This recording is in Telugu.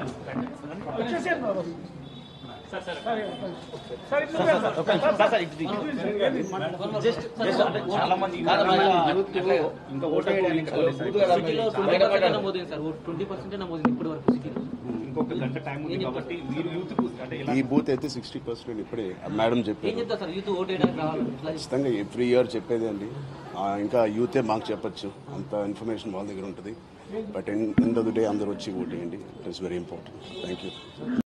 చాలా మంది ఇంకా ఓటు వేయడానికి రాలేదు సార్. సిటీలో ట్వంటీ పర్సెంట్ నమోదైంది సార్ ట్వంటీ పర్సెంట్ నమోదైంది ఇప్పటి వరకు సిటీలో ఇంకొక గంట టైం ఉంది కాబట్టి మీరు యూత్ అంటే ఎలా ఈ బూత్ అయితే సిక్స్టీ పర్సెంట్ ఇప్పుడే మేడం ఏం చెప్పారు చెప్తారు సార్ యూత్ ఓటు వేయడానికి రావాలి ఇట్లా ఖచ్చితంగా ఎవ్రీ ఇయర్ చెప్పేది అండి ఆ, ఇంకా యూతే మాకు చెప్పొచ్చు అంత ఇన్ఫర్మేషన్ వాళ్ళ దగ్గర ఉంటుంది but end of the day అందరూ వచ్చి ఓటేయండి it is very important thank you